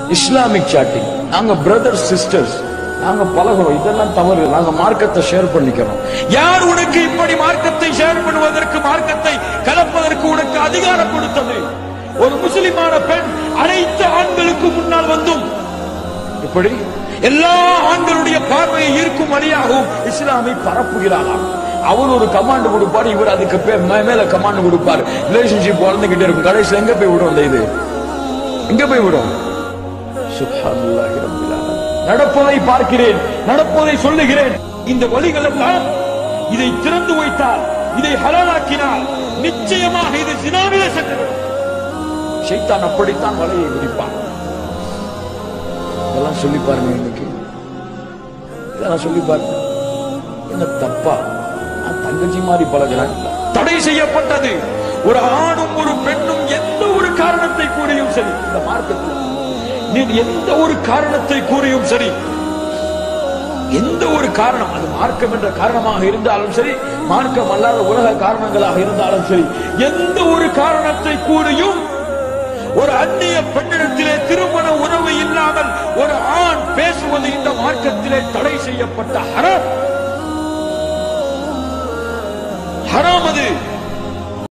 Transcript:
Islamic chatting நாங்க brother sisters நாங்க பழகுறோம் இதெல்லாம் தவறு நாங்க மார்க்கத்தை ஷேர் பண்ணிக்கிறோம் யார் உனக்கு இப்படி மார்க்கத்தை ஷேர் பண்ணுவதற்கு மார்க்கத்தை கலப்பதற்கு உனக்கு அதிகாரம் கொடுத்தது ஒரு முஸ்லிமான பெண் அனைத்து ஆண்களுக்கு முன்னால் வந்தும் இப்படி எல்லா ஆண்களுடைய பார்வையை ஈர்க்கும் வழியாகவும் இஸ்லாமை பரப்புகிறாராம் அவர் ஒரு கமாண்ட் கொடுப்பார் இவர் அதுக்கு பே- மே- மேல கமாண்ட் கொடுப்பார் ரிலேஷன்ஷிப் வளர்ந்துகிட்டே இருக்கும் கடைசியில் எங்க போய் விடும் அந்த இது எங்க போய் விடும் சுப்ஹானல்லாஹி ரப்பில் ஆலமீன். நடப்பதை பார்க்கிறேன் நடப்பதை சொல்லுகிறேன் இந்த வழிகள் எல்லாம் இதை திறந்து வைத்தால் இதை ஹலாலாக்கினால் நிச்சயமாக இது சினாவிலே சென்றது ஷைத்தான் அப்படித்தான் வலையை விரிப்பான் இதெல்லாம் சொல்லி பாருங்க இன்னைக்கு இதெல்லாம் சொல்லி பாருங்க என்ன தப்பா நான் தங்கச்சி மாதிரி பழகிறேன் தடை செய்யப்பட்டது ஒரு ஆணும் ஒரு பெண்ணும் எந்த ஒரு காரணத்தை கூறியும் சரி இந்த மார்க்கத்தில் நீ எந்த ஒரு காரணத்தை கூறியும் சரி எந்த ஒரு காரணம் அது மார்க்கம் என்ற காரணமாக இருந்தாலும் சரி மார்க்கம் அல்லாத உலக காரணங்களாக இருந்தாலும் சரி எந்த ஒரு காரணத்தை கூறியும் ஒரு அந்நிய பெண்ணிடத்திலே திருமண உறவு இல்லாமல் ஒரு ஆண் பேசுவது இந்த மார்க்கத்திலே தடை செய்யப்பட்ட ஹரம் ஹராம் அது